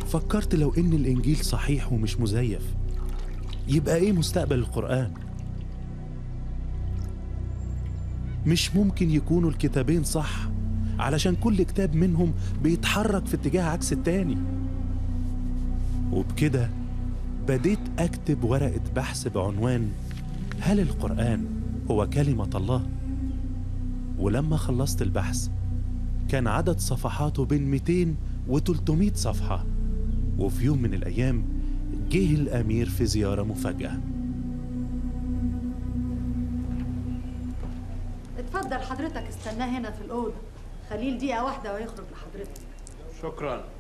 فكرت لو إن الإنجيل صحيح ومش مزيف يبقى إيه مستقبل القرآن؟ مش ممكن يكونوا الكتابين صح علشان كل كتاب منهم بيتحرك في اتجاه عكس التاني وبكده بديت أكتب ورقة بحث بعنوان هل القرآن هو كلمة الله؟ ولما خلصت البحث كان عدد صفحاته بين 200 و 300 صفحة وفي يوم من الأيام جه الأمير في زيارة مفاجأة اتفضل حضرتك استناه هنا في الأوضة خليل دقيقة واحدة ويخرج لحضرتك شكرا